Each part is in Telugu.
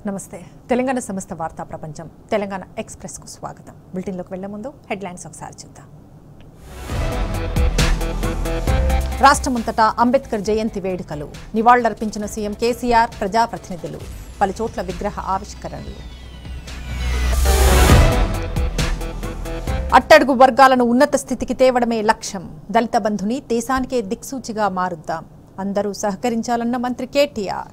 నమస్తే తెలంగాణ సంస్థ వార్తా ప్రపంచం తెలంగాణ ఎక్స్ప్రెస్ కు స్వాగతం బులెటిన్లోకి వెళ్లే ముందు హెడ్లైన్స్ ఒకసారి చూద్దాం రాష్ట్రమంతటా అంబేద్కర్ జయంతి వేడుకలు నివాళులర్పించిన సీఎం కేసీఆర్ ప్రజాప్రతినిధులు పలుచోట్ల విగ్రహ ఆవిష్కరణలు అట్టడుగు వర్గాలను ఉన్నత స్థితికి తేవడమే లక్ష్యం దళిత బంధుని దేశానికే దిక్సూచిగా మారుద్దాం అందరూ సహకరించాలన్న మంత్రి కేటీఆర్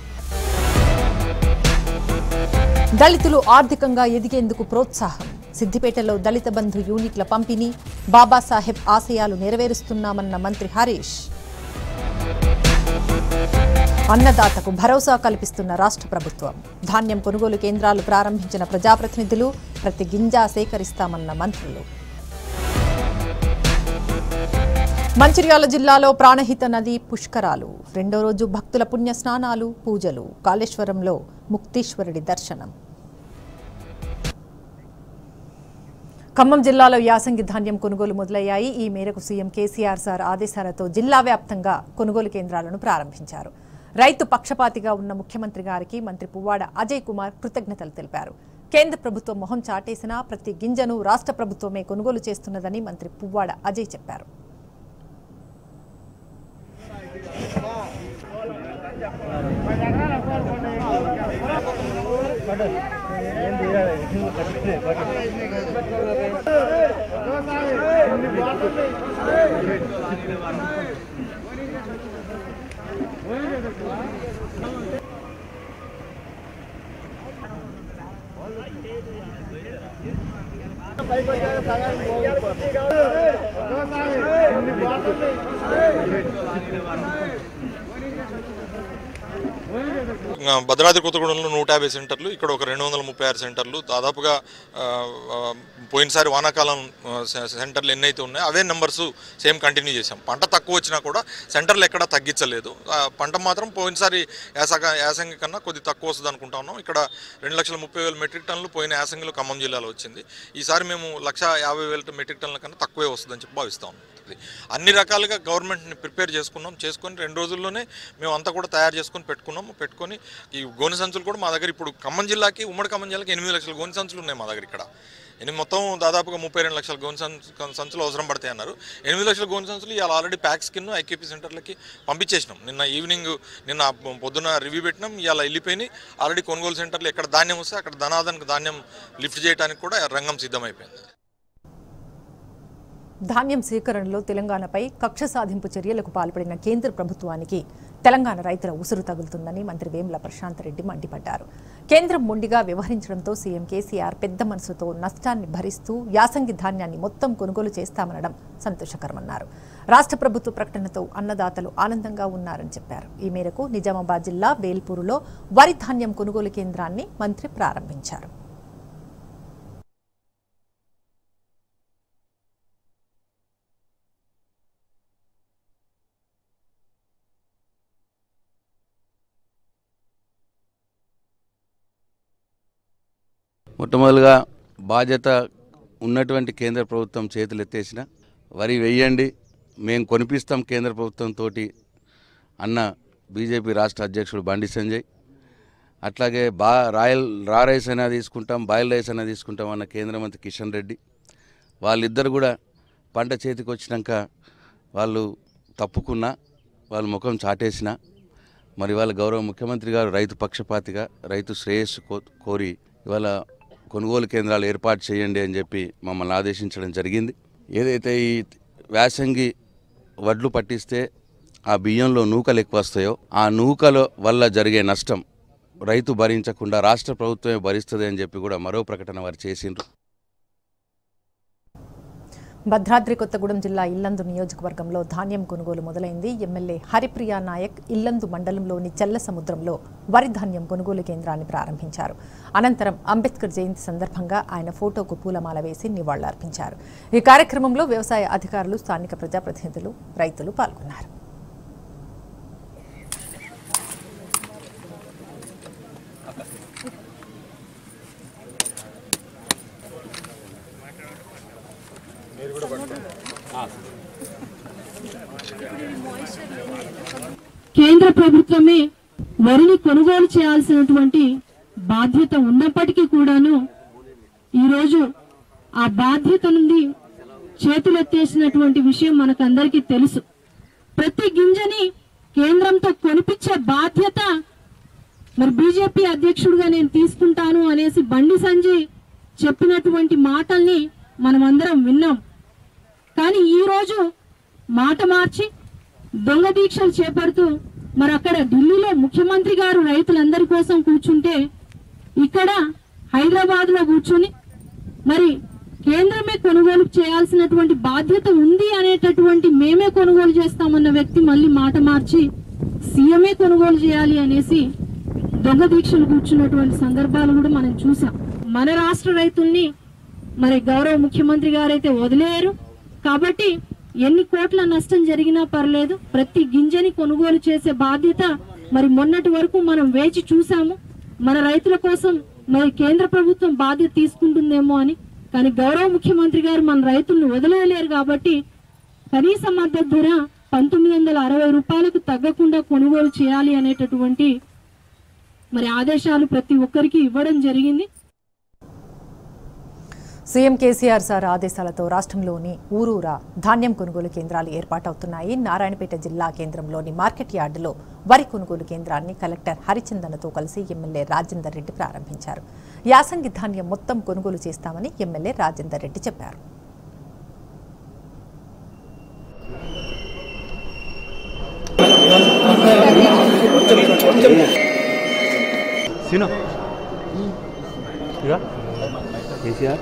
దళితులు ఆర్థికంగా ఎదిగేందుకు ప్రోత్సాహం సిద్దిపేటలో దళిత బంధు యూనిట్ల పంపిణీ బాబాసాహెబ్ ఆశయాలు నెరవేరుస్తున్నామన్న మంత్రి హరీష్ అన్నదాతకు భరోసా కల్పిస్తున్న రాష్ట్ర ప్రభుత్వం ధాన్యం కొనుగోలు కేంద్రాలు ప్రారంభించిన ప్రజాప్రతినిధులు ప్రతి గింజ సేకరిస్తామన్న మంత్రులు మంచిర్యాల జిల్లాలో ప్రాణహిత నది పుష్కరాలు రెండో రోజు భక్తుల పుణ్య స్నానాలు పూజలు కాళేశ్వరంలో ముక్తీశ్వరుడి దర్శనం ఖమ్మం జిల్లాలో యాసంగి ధాన్యం కొనుగోలు మొదలయ్యాయి ఈ మేరకు సీఎం కేసీఆర్ సార్ ఆదేశాలతో జిల్లా వ్యాప్తంగా కొనుగోలు కేంద్రాలను ప్రారంభించారు రైతు పక్షపాతిగా ఉన్న ముఖ్యమంత్రి గారికి మంత్రి పువ్వాడ అజయ్ కుమార్ కృతజ్ఞతలు తెలిపారు కేంద్ర ప్రభుత్వం మొహం చాటేసినా ప్రతి గింజను రాష్ట్ర ప్రభుత్వమే కొనుగోలు చేస్తున్నదని మంత్రి పువ్వాడ అజయ్ చెప్పారు ఆ, భద్రాద్రి కొత్తగూడెంలో నూట యాభై సెంటర్లు ఇక్కడ ఒక రెండు వందల ముప్పై ఆరు సెంటర్లు దాదాపుగా ఆ, ఆ, పోయినసారి వానాకాలం ఆ, సె- సెంటర్లు ఎన్నైతే ఉన్నాయో అవే నెంబర్స్ సేమ్ కంటిన్యూ చేసాం పంట తక్కువ వచ్చినా కూడా సెంటర్లు ఎక్కడా తగ్గించలేదు ఆ, పంట మాత్రం పోయినసారి యాసంగ యాసంగి కన్నా కొద్ది తక్కువ వస్తుంది అనుకుంటా ఉన్నాం ఇక్కడ రెండు లక్షల ముప్పై వేల మెట్రిక్ టన్నులు పోయిన యాసంగిలో ఖమ్మం జిల్లాలో వచ్చింది ఈసారి మేము లక్ష యాభై వేల మెట్రిక్ టన్నుల కన్నా తక్కువే వస్తుందని చెప్పి భావిస్తా ఉన్నాం అన్ని రకాలుగా గవర్నమెంట్ని ప్రిపేర్ చేసుకున్నాం చేసుకొని రెండు రోజుల్లోనే మేము అంతా కూడా తయారు చేసుకొని పెట్టుకున్నాము పెట్టుకొని ఈ గోని సంచులు కూడా మా దగ్గర ఇప్పుడు ఖమ్మం జిల్లాకి ఉమ్మడి ఖమ్మం జిల్లాకి ఎనిమిది లక్షల గోని సంచులు ఉన్నాయి మా దగ్గర ఇక్కడ ఎనిమిది మొత్తం దాదాపుగా ముప్పై రెండు లక్షల గోని సంచు సంచులు అవసరం పడతాయి అన్నారు ఎనిమిది లక్షల గోని సంచులు ఇవాళ ఆల్రెడీ ప్యాక్స్ కింద ఐకేపీ సెంటర్లకి పంపించేసినాం నిన్న ఈవినింగ్ నిన్న పొద్దున రివ్యూ పెట్టినాం ఇవాళ వెళ్ళిపోయినాయి ఆల్రెడీ కొనుగోలు సెంటర్లు ఎక్కడ ధాన్యం వస్తే అక్కడ ధనాదానికి ధాన్యం లిఫ్ట్ చేయడానికి కూడా రంగం సిద్ధమైపోయింది ధాన్యం సేకరణలో తెలంగాణపై కక్ష సాధింపు చర్యలకు పాల్పడిన కేంద్ర ప్రభుత్వానికి తెలంగాణ రైతుల ఉసురు తగులుతుందని మంత్రి వేముల ప్రశాంత్ రెడ్డి మండిపడ్డారు కేంద్రం మొండిగా వ్యవహరించడంతో సీఎం కేసీఆర్ పెద్ద మనసుతో నష్టాన్ని భరిస్తూ యాసంగి ధాన్యాన్ని మొత్తం కొనుగోలు చేస్తామనడం సంతోషకరమన్నారు రాష్ట్ర ప్రభుత్వ ప్రకటనతో అన్నదాతలు ఆనందంగా ఉన్నారని చెప్పారు ఈ మేరకు నిజామాబాద్ జిల్లా వేల్పూరులో వరి ధాన్యం కొనుగోలు కేంద్రాన్ని మంత్రి ప్రారంభించారు మొట్టమొదలుగా బాధ్యత ఉన్నటువంటి కేంద్ర ప్రభుత్వం చేతులు ఎత్తేసిన వరి వెయ్యండి మేము కొనిపిస్తాం కేంద్ర ప్రభుత్వంతో అన్న బీజేపీ రాష్ట్ర అధ్యక్షుడు బండి సంజయ్ అట్లాగే బా రాయల్ రా రైస్ అయినా తీసుకుంటాం బాయిల్ రైస్ అయినా తీసుకుంటాం అన్న కేంద్ర మంత్రి కిషన్ రెడ్డి వాళ్ళిద్దరు కూడా పంట చేతికి వచ్చినాక వాళ్ళు తప్పుకున్నా వాళ్ళ ముఖం చాటేసిన మరి వాళ్ళ గౌరవ ముఖ్యమంత్రి గారు రైతు పక్షపాతిగా రైతు శ్రేయస్సు కో కోరి ఇవాళ కొనుగోలు కేంద్రాలు ఏర్పాటు చేయండి అని చెప్పి మమ్మల్ని ఆదేశించడం జరిగింది ఏదైతే ఈ వ్యాసంగి వడ్లు పట్టిస్తే ఆ బియ్యంలో నూకలు ఎక్కువ వస్తాయో ఆ నూకల వల్ల జరిగే నష్టం రైతు భరించకుండా రాష్ట్ర ప్రభుత్వమే భరిస్తుంది అని చెప్పి కూడా మరో ప్రకటన వారు చేసిండ్రు భద్రాద్రి కొత్తగూడెం జిల్లా ఇల్లందు నియోజకవర్గంలో ధాన్యం కొనుగోలు మొదలైంది ఎమ్మెల్యే హరిప్రియా నాయక్ ఇల్లందు మండలంలోని చెల్ల సముద్రంలో వరి ధాన్యం కొనుగోలు కేంద్రాన్ని ప్రారంభించారు అనంతరం అంబేద్కర్ జయంతి సందర్భంగా ఆయన ఫోటోకు పూలమాల వేసి నివాళులర్పించారు ఈ కార్యక్రమంలో వ్యవసాయ అధికారులు స్థానిక ప్రజాప్రతినిధులు రైతులు పాల్గొన్నారు కేంద్ర ప్రభుత్వమే వరిని కొనుగోలు చేయాల్సినటువంటి బాధ్యత ఉన్నప్పటికీ కూడాను ఈరోజు ఆ బాధ్యత నుండి చేతులెత్తేసినటువంటి విషయం మనకందరికీ తెలుసు ప్రతి గింజని కేంద్రంతో కొనిపించే బాధ్యత మరి బీజేపీ అధ్యక్షుడిగా నేను తీసుకుంటాను అనేసి బండి సంజయ్ చెప్పినటువంటి మాటల్ని మనమందరం విన్నాం కానీ ఈ రోజు మాట మార్చి దొంగ దీక్షలు చేపడుతూ మరి అక్కడ ఢిల్లీలో ముఖ్యమంత్రి గారు రైతులందరి కోసం కూర్చుంటే ఇక్కడ హైదరాబాద్ లో కూర్చుని మరి కేంద్రమే కొనుగోలు చేయాల్సినటువంటి బాధ్యత ఉంది అనేటటువంటి మేమే కొనుగోలు చేస్తామన్న వ్యక్తి మళ్ళీ మాట మార్చి సీఎంఏ కొనుగోలు చేయాలి అనేసి దొంగ దీక్షలు కూర్చున్నటువంటి సందర్భాలు కూడా మనం చూసాం మన రాష్ట్ర రైతుల్ని మరి గౌరవ ముఖ్యమంత్రి గారైతే వదిలేయరు కాబట్టి ఎన్ని కోట్ల నష్టం జరిగినా పర్లేదు ప్రతి గింజని కొనుగోలు చేసే బాధ్యత మరి మొన్నటి వరకు మనం వేచి చూసాము మన రైతుల కోసం మరి కేంద్ర ప్రభుత్వం బాధ్యత తీసుకుంటుందేమో అని కానీ గౌరవ ముఖ్యమంత్రి గారు మన రైతులను వదిలేయలేరు కాబట్టి కనీస మద్దతు ధర పంతొమ్మిది వందల అరవై రూపాయలకు తగ్గకుండా కొనుగోలు చేయాలి అనేటటువంటి మరి ఆదేశాలు ప్రతి ఒక్కరికి ఇవ్వడం జరిగింది సీఎం కేసీఆర్ సార్ ఆదేశాలతో రాష్ట్రంలోని ఊరూరా ధాన్యం కొనుగోలు కేంద్రాలు ఏర్పాటవుతున్నాయి నారాయణపేట జిల్లా కేంద్రంలోని మార్కెట్ యార్డులో వరి కొనుగోలు కేంద్రాన్ని కలెక్టర్ హరిచందన్తో కలిసి ఎమ్మెల్యే రాజేందర్ రెడ్డి ప్రారంభించారు యాసంగి ధాన్యం మొత్తం కొనుగోలు చేస్తామని ఎమ్మెల్యే రాజేందర్ రెడ్డి చెప్పారు సీను ఇక కేసీఆర్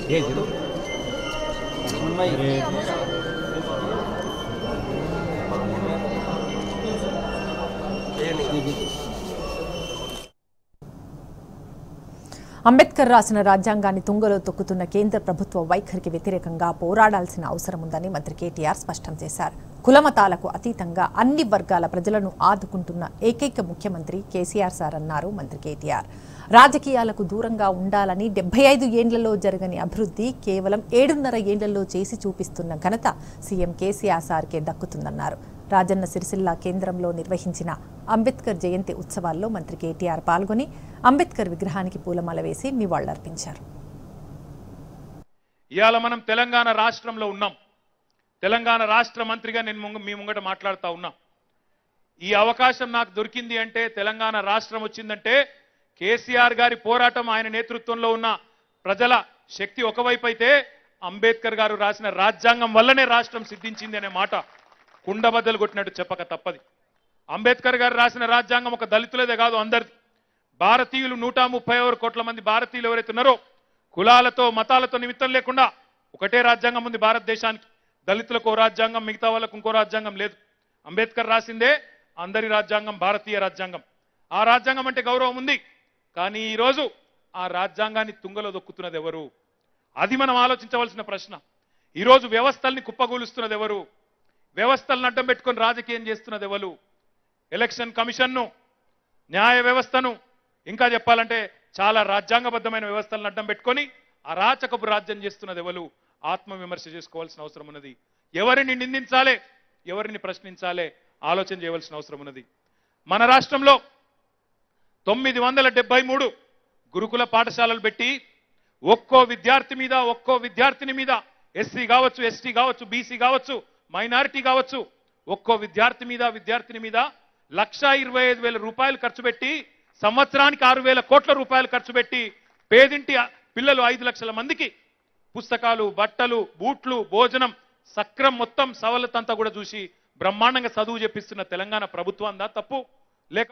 అంబేద్కర్ రాసిన రాజ్యాంగాన్ని తుంగలో తొక్కుతున్న కేంద్ర ప్రభుత్వ వైఖరికి వ్యతిరేకంగా పోరాడాల్సిన అవసరం ఉందని మంత్రి కేటీఆర్ స్పష్టం చేశారు కులమతాలకు అతీతంగా అన్ని వర్గాల ప్రజలను ఆదుకుంటున్న ఏకైక ముఖ్యమంత్రి కేసీఆర్ సార్ అన్నారు మంత్రి కేటీఆర్ రాజకీయాలకు దూరంగా ఉండాలని డెబ్బై ఐదు ఏండ్లలో జరగని అభివృద్ధి కేవలం ఏడున్నర ఏండ్లలో చేసి చూపిస్తున్న ఘనత సీఎం కేసీఆర్ సార్కే దక్కుతుందన్నారు రాజన్న సిరిసిల్ల కేంద్రంలో నిర్వహించిన అంబేద్కర్ జయంతి ఉత్సవాల్లో మంత్రి కేటీఆర్ పాల్గొని అంబేద్కర్ విగ్రహానికి పూలమాల వేసి నివాళులర్పించారు ఇవాళ మనం తెలంగాణ రాష్ట్రంలో ఉన్నాం తెలంగాణ రాష్ట్ర మంత్రిగా నేను ముంగ- మీ ముంగట మాట్లాడుతా ఉన్నా ఈ అవకాశం నాకు దొరికింది అంటే తెలంగాణ రాష్ట్రం వచ్చిందంటే కేసీఆర్ గారి పోరాటం ఆయన నేతృత్వంలో ఉన్న ప్రజల శక్తి ఒకవైపు అయితే అంబేద్కర్ గారు రాసిన రాజ్యాంగం వల్లనే రాష్ట్రం సిద్ధించింది అనే మాట కుండబద్దలు కొట్టినట్టు చెప్పక తప్పది అంబేద్కర్ గారు రాసిన రాజ్యాంగం ఒక దళితులదే కాదు అందరిది భారతీయులు నూట ముప్పై ఆరు కోట్ల మంది భారతీయులు ఎవరైతే ఉన్నారో కులాలతో మతాలతో నిమిత్తం లేకుండా ఒకటే రాజ్యాంగం ఉంది భారతదేశానికి దళితులకు ఓ రాజ్యాంగం మిగతా వాళ్ళకు ఇంకో రాజ్యాంగం లేదు అంబేద్కర్ రాసిందే అందరి రాజ్యాంగం భారతీయ రాజ్యాంగం ఆ రాజ్యాంగం అంటే గౌరవం ఉంది కానీ ఈరోజు ఆ రాజ్యాంగాన్ని తుంగలో దొక్కుతున్నది ఎవరు అది మనం ఆలోచించవలసిన ప్రశ్న ఈరోజు వ్యవస్థల్ని కుప్పగూలుస్తున్నది ఎవరు వ్యవస్థలను అడ్డం పెట్టుకొని రాజకీయం చేస్తున్నది ఎవరు ఎలక్షన్ కమిషన్ను న్యాయ వ్యవస్థను ఇంకా చెప్పాలంటే చాలా రాజ్యాంగబద్ధమైన వ్యవస్థలను అడ్డం పెట్టుకొని అరాచకపు రాజ్యం చేస్తున్నది ఎవరు ఆత్మవిమర్శ చేసుకోవాల్సిన అవసరం ఉన్నది ఎవరిని నిందించాలే ఎవరిని ప్రశ్నించాలే ఆలోచన చేయవలసిన అవసరం ఉన్నది మన రాష్ట్రంలో తొమ్మిది వందల డెబ్బై మూడు గురుకుల పాఠశాలలు పెట్టి ఒక్కో విద్యార్థి మీద ఒక్కో విద్యార్థిని మీద ఎస్సీ కావచ్చు ఎస్టీ కావచ్చు బీసీ కావచ్చు మైనారిటీ కావచ్చు ఒక్కో విద్యార్థి మీద విద్యార్థిని మీద లక్షా ఇరవై ఐదు వేల రూపాయలు ఖర్చు పెట్టి సంవత్సరానికి ఆరు వేల కోట్ల రూపాయలు ఖర్చు పెట్టి పేదింటి ఆ పిల్లలు ఐదు లక్షల మందికి పుస్తకాలు బట్టలు బూట్లు భోజనం సక్రం మొత్తం సవలతంతా కూడా చూసి బ్రహ్మాండంగా చదువు చెప్పిస్తున్న తెలంగాణ ప్రభుత్వం దా తప్పు లేక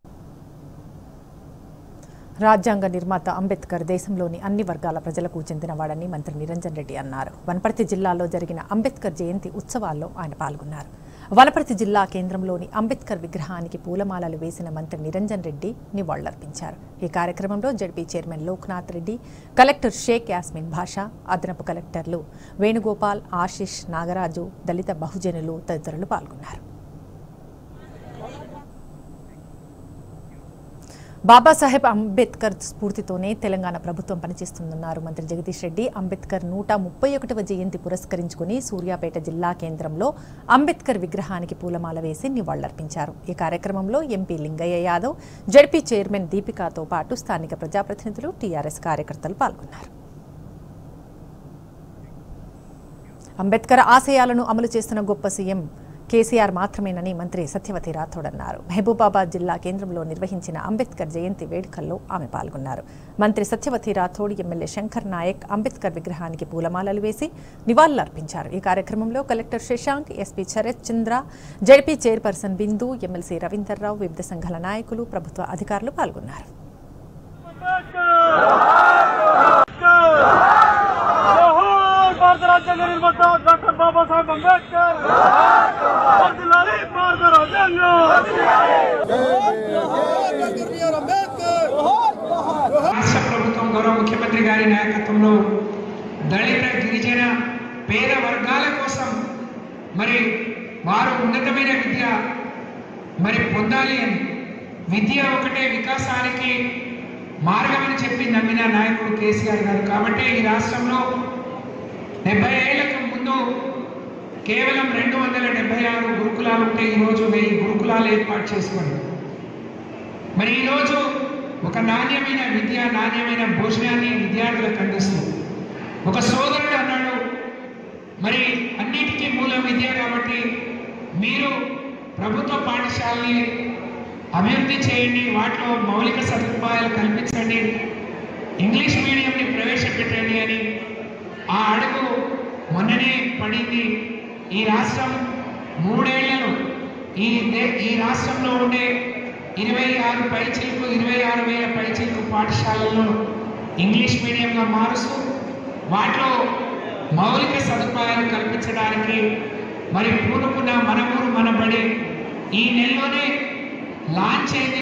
రాజ్యాంగ నిర్మాత అంబేద్కర్ దేశంలోని అన్ని వర్గాల ప్రజలకు చెందినవాడని మంత్రి నిరంజన్ రెడ్డి అన్నారు వనపర్తి జిల్లాలో జరిగిన అంబేద్కర్ జయంతి ఉత్సవాల్లో ఆయన పాల్గొన్నారు వనపర్తి జిల్లా కేంద్రంలోని అంబేద్కర్ విగ్రహానికి పూలమాలలు వేసిన మంత్రి నిరంజన్ రెడ్డి నివాళులర్పించారు ఈ కార్యక్రమంలో ZP chairman Loknath Reddy collector Sheikh Yasmin Basha అదనపు కలెక్టర్లు వేణుగోపాల్ ఆశిష్ నాగరాజు దళిత బహుజనులు తదితరులు పాల్గొన్నారు బాబాసాహెబ్ అంబేద్కర్ స్ఫూర్తితోనే తెలంగాణ ప్రభుత్వం పనిచేస్తుందన్నారు మంత్రి జగదీష్ రెడ్డి అంబేద్కర్ నూట ముప్పై ఒకటవ జయంతి పురస్కరించుకుని సూర్యాపేట జిల్లా కేంద్రంలో అంబేద్కర్ విగ్రహానికి పూలమాల వేసి నివాళులర్పించారు ఈ కార్యక్రమంలో MP Lingaiah Yadav ZP chairman దీపికాతో పాటు స్థానిక ప్రజాప్రతినిధులు టీఆర్ఎస్ కార్యకర్తలు పాల్గొన్నారు అంబేద్కర్ ఆశయాలను అమలు చేస్తున్న గొప్ప సీఎం కేసీఆర్ మాత్రమేనని మంత్రి సత్యవతి రాథోడ్ అన్నారు మహబూబాబాద్ జిల్లా కేంద్రంలో నిర్వహించిన అంబేద్కర్ జయంతి వేడుకల్లో ఆమె పాల్గొన్నారు మంత్రి సత్యవతి రాథోడ్ ఎమ్మెల్యే శంకర్ నాయక్ అంబేద్కర్ విగ్రహానికి పూలమాలలు వేసి నివాళులర్పించారు ఈ కార్యక్రమంలో collector Shashank SP Sharath Chandra ZP chairperson Bindu MLC Ravinder Rao వివిధ సంఘాల నాయకులు ప్రభుత్వ అధికారులు పాల్గొన్నారు జోహార్ భారత రాజ్యాంగ నిర్మాత డాక్టర్ బాబాసాహెబ్ అంబేద్కర్ వర్ధిల్లాలి భారత రాజ్యాంగం రాష్ట్ర ప్రభుత్వం గౌరవ ముఖ్యమంత్రి గారి నాయకత్వంలో దళిత గిరిజన పేద వర్గాల కోసం మరి వారు ఉన్నతమైన విద్య మరి పొందాలి అని విద్య ఒకటే వికాసానికి మార్గం అని చెప్పి నమ్మిన నాయకుడు కేసీఆర్ గారు కాబట్టి ఈ రాష్ట్రంలో డెబ్బై ఏళ్లకు ముందు కేవలం రెండు వందల డెబ్బై ఆరు గురుకులాలు ఉంటే ఈరోజు వెయ్యి గురుకులాలు ఏర్పాటు చేసుకొని మరి ఈరోజు ఒక నాణ్యమైన విద్య నాణ్యమైన భోజనాన్ని విద్యార్థులకు అందిస్తూ ఒక సోదరుడు అన్నాడు మరి అన్నిటికీ మూలం విద్య కాబట్టి మీరు ప్రభుత్వ పాఠశాలని అభివృద్ధి చేయండి వాటిలో మౌలిక సదుపాయాలు కల్పించండి ఇంగ్లీష్ మీడియంని ప్రవేశపెట్టండి అని ఆ అడుగు మొన్ననే పడింది ఈ రాష్ట్రం మూడేళ్లలో ఈ దే- ఈ రాష్ట్రంలో ఉండే ఇరవై ఆరు పైచీలకు ఇరవై ఆరు వేల పైచీలకు పాఠశాలలను ఇంగ్లీష్ మీడియంగా మారుస్తూ వాటిలో మౌలిక సదుపాయాలు కల్పించడానికి మరి పూనుకున్న మన ఊరు మన బడి ఈ నెలలోనే లాంచ్ అయింది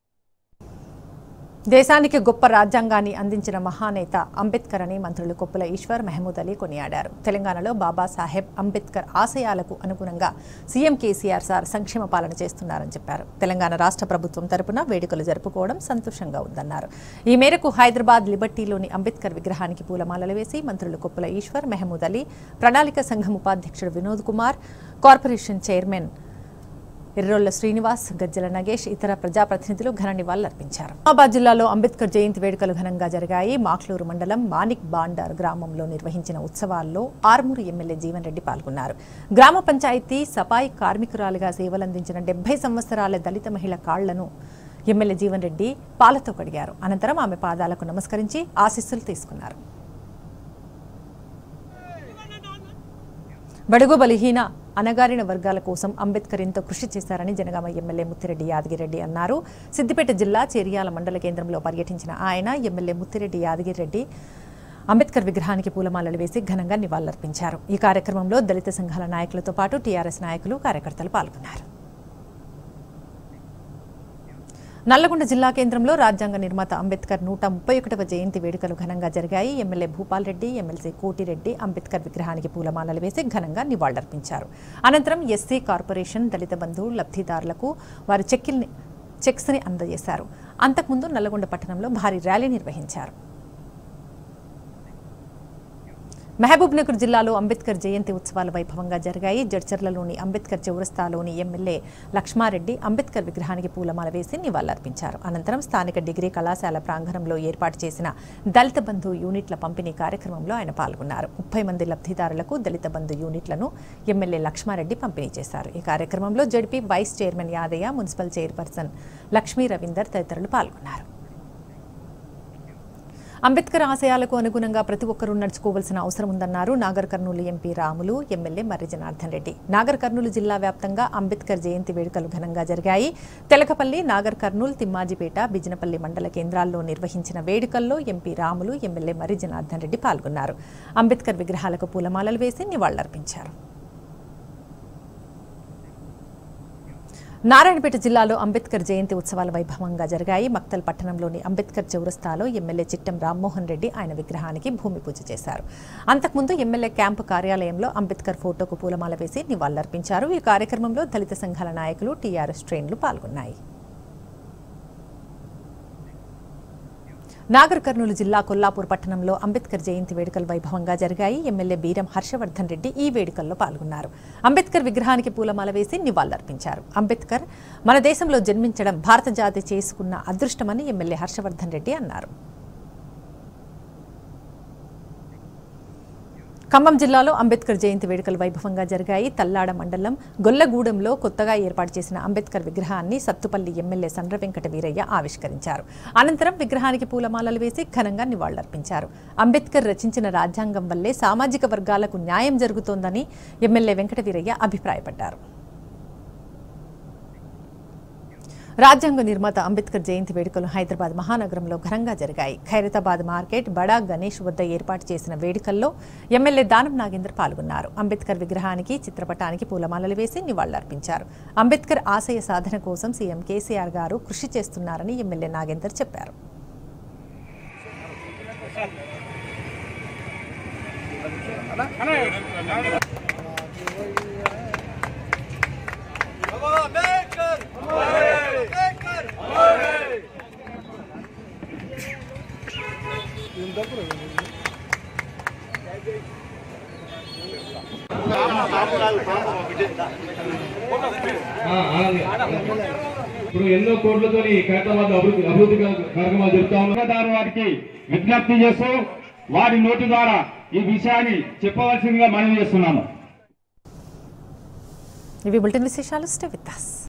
దేశానికి గొప్ప రాజ్యాంగాన్ని అందించిన మహానేత అంబేద్కర్ అని మంత్రులు కొప్పుల ఈశ్వర్ మహమూద్ అలీ కొనియాడారు తెలంగాణలో బాబాసాహెబ్ అంబేద్కర్ ఆశయాలకు అనుగుణంగా సీఎం కేసీఆర్ సార్ సంక్షేమ పాలన చేస్తున్నారని చెప్పారు తెలంగాణ రాష్ట్ర ప్రభుత్వం తరపున వేడుకలు జరుపుకోవడం సంతోషంగా ఉందన్నారు ఈ మేరకు హైదరాబాద్ లిబర్టీలోని అంబేద్కర్ విగ్రహానికి పూలమాలలు వేసి మంత్రులు కొప్పుల ఈశ్వర్ మహమూద్ అలీ ప్రణాళిక సంఘం ఉపాధ్యక్షుడు వినోద్ కుమార్ కార్పొరేషన్ చైర్మన్ ఎర్రోళ్ల శ్రీనివాస్ గజ్జల నగేష్ ఇతర ప్రజాప్రతినిధులు ఘన నివాళులర్పించారు నిజామాబాద్ జిల్లాలో అంబేద్కర్ జయంతి వేడుకలు ఘనంగా జరిగాయి మాక్లూరు మండలం మానిక్ బాండార్ గ్రామంలో నిర్వహించిన ఉత్సవాల్లో ఆర్మూరు ఎమ్మెల్యే జీవన్ రెడ్డి పాల్గొన్నారు గ్రామ పంచాయతీ సఫాయి కార్మికురాలుగా సేవలందించిన డెబ్బై సంవత్సరాల దళిత మహిళ కాళ్లను ఎమ్మెల్యే జీవన్ రెడ్డి పాలతో కడిగారు అనంతరం ఆమె పాదాలకు నమస్కరించి ఆశీస్సులు తీసుకున్నారు బడుగు బలహీన అనగారిన వర్గాల కోసం అంబేద్కర్ ఎంతో కృషి చేశారని జనగామ ఎమ్మెల్యే ముత్తిరెడ్డి యాదగిరెడ్డి అన్నారు సిద్దిపేట జిల్లా చేరియాల మండల కేంద్రంలో పర్యటించిన ఆయన ఎమ్మెల్యే ముత్తిరెడ్డి యాదగిరెడ్డి అంబేద్కర్ విగ్రహానికి పూలమాలలు వేసి ఘనంగా నివాళులర్పించారు ఈ కార్యక్రమంలో దళిత సంఘాల నాయకులతో పాటు టీఆర్ఎస్ నాయకులు కార్యకర్తలు పాల్గొన్నారు నల్లగొండ జిల్లా కేంద్రంలో రాజ్యాంగ నిర్మాత అంబేద్కర్ నూట ముప్పై ఒకటవ జయంతి వేడుకలు ఘనంగా జరిగాయి ఎమ్మెల్యే భూపాల్ రెడ్డి ఎమ్మెల్సీ కోటిరెడ్డి అంబేద్కర్ విగ్రహానికి పూలమాలలు వేసి ఘనంగా నివాళులర్పించారు అనంతరం ఎస్సీ కార్పొరేషన్ దళిత బంధు లబ్ధిదారులకు వారి చెక్కిల్ని చెక్స్ని అందజేశారు అంతకుముందు నల్లగొండ పట్టణంలో భారీ ర్యాలీ నిర్వహించారు మహబూబ్ నగర్ జిల్లాలో అంబేద్కర్ జయంతి ఉత్సవాలు వైభవంగా జరిగాయి జడ్చర్లలోని అంబేద్కర్ చౌరస్తాలోని ఎమ్మెల్యే లక్ష్మారెడ్డి అంబేద్కర్ విగ్రహానికి పూలమాల వేసి నివాళులర్పించారు అనంతరం స్థానిక డిగ్రీ కళాశాల ప్రాంగణంలో ఏర్పాటు చేసిన దళిత బంధు యూనిట్ల పంపిణీ కార్యక్రమంలో ఆయన పాల్గొన్నారు ముప్పై మంది లబ్ధిదారులకు దళిత బంధు యూనిట్లను ఎమ్మెల్యే లక్ష్మారెడ్డి పంపిణీ చేశారు ఈ కార్యక్రమంలో ZP vice chairman Yadaiah municipal chairperson Lakshmi Ravinder తదితరులు పాల్గొన్నారు అంబేద్కర్ ఆశయాలకు అనుగుణంగా ప్రతి ఒక్కరూ నడుచుకోవాల్సిన అవసరం ఉందన్నారు నాగర్ కర్నూలు ఎంపీ రాములు ఎమ్మెల్యే మర్రి జనార్దన్ రెడ్డి నాగర్ కర్నూలు జిల్లా వ్యాప్తంగా అంబేద్కర్ జయంతి వేడుకలు ఘనంగా జరిగాయి తెలకపల్లి నాగర్ కర్నూలు తిమ్మాజిపేట బిజినపల్లి మండల కేంద్రాల్లో నిర్వహించిన వేడుకల్లో ఎంపీ రాములు ఎమ్మెల్యే మర్రి జనార్దన్ రెడ్డి పాల్గొన్నారు అంబేద్కర్ విగ్రహాలకు పూలమాలలు వేసి నివాళులర్పించారు నారాయణపేట జిల్లాలో అంబేద్కర్ జయంతి ఉత్సవాలు వైభవంగా జరిగాయి మక్తల్ పట్టణంలోని అంబేద్కర్ చౌరస్తాలో ఎమ్మెల్యే చిట్టం రామ్మోహన్ రెడ్డి ఆయన విగ్రహానికి భూమి పూజ చేశారు అంతకుముందు ఎమ్మెల్యే క్యాంపు కార్యాలయంలో అంబేద్కర్ ఫోటోకు పూలమాల వేసి నివాళులర్పించారు ఈ కార్యక్రమంలో దళిత సంఘాల నాయకులు టీఆర్ఎస్ శ్రేణులు పాల్గొన్నాయి నాగర్ కర్నూలు జిల్లా కొల్లాపూర్ పట్టణంలో అంబేద్కర్ జయంతి వేడుకలు వైభవంగా జరిగాయి ఎమ్మెల్యే బీరం హర్షవర్ధన్ రెడ్డి ఈ వేడుకల్లో పాల్గొన్నారు అంబేద్కర్ విగ్రహానికి పూలమాల వేసి నివాళులర్పించారు అంబేద్కర్ మన దేశంలో జన్మించడం భారత జాతి చేసుకున్న అదృష్టమని ఎమ్మెల్యే హర్షవర్ధన్ రెడ్డి అన్నారు ఖమ్మం జిల్లాలో అంబేద్కర్ జయంతి వేడుకలు వైభవంగా జరిగాయి తల్లాడ మండలం గొల్లగూడెంలో కొత్తగా ఏర్పాటు చేసిన అంబేద్కర్ విగ్రహాన్ని సత్తుపల్లి ఎమ్మెల్యే సండ్ర వెంకట వీరయ్య ఆవిష్కరించారు అనంతరం విగ్రహానికి పూలమాలలు వేసి ఘనంగా నివాళులర్పించారు అంబేద్కర్ రచించిన రాజ్యాంగం వల్లే సామాజిక వర్గాలకు న్యాయం జరుగుతోందని ఎమ్మెల్యే వెంకట వీరయ్య అభిప్రాయపడ్డారు రాజ్యాంగ నిర్మాత అంబేద్కర్ జయంతి వేడుకలు హైదరాబాద్ మహానగరంలో ఘనంగా జరిగాయి ఖైరతాబాద్ మార్కెట్ బడా గణేష్ వద్ద ఏర్పాటు చేసిన వేడుకల్లో ఎమ్మెల్యే దానం నాగేందర్ పాల్గొన్నారు అంబేద్కర్ విగ్రహానికి చిత్రపటానికి పూలమాలలు వేసి నివాళులర్పించారు అంబేద్కర్ ఆశయ సాధన కోసం సీఎం కేసీఆర్ గారు కృషి చేస్తున్నారని ఎమ్మెల్యే నాగేందర్ చెప్పారు ఇప్పుడు ఎన్నో కోట్లతో ఖైరతాబాద్ అభివృద్ధి అభివృద్ధి కార్యక్రమాలు జరుపుతా ఉన్నాం వారికి విజ్ఞప్తి చేస్తూ వారి నోటి ద్వారా ఈ విషయాన్ని చెప్పవలసిందిగా మనవి చేస్తున్నాము ఇవి బులెటిన్ విశేషాలు స్టే విత్ us.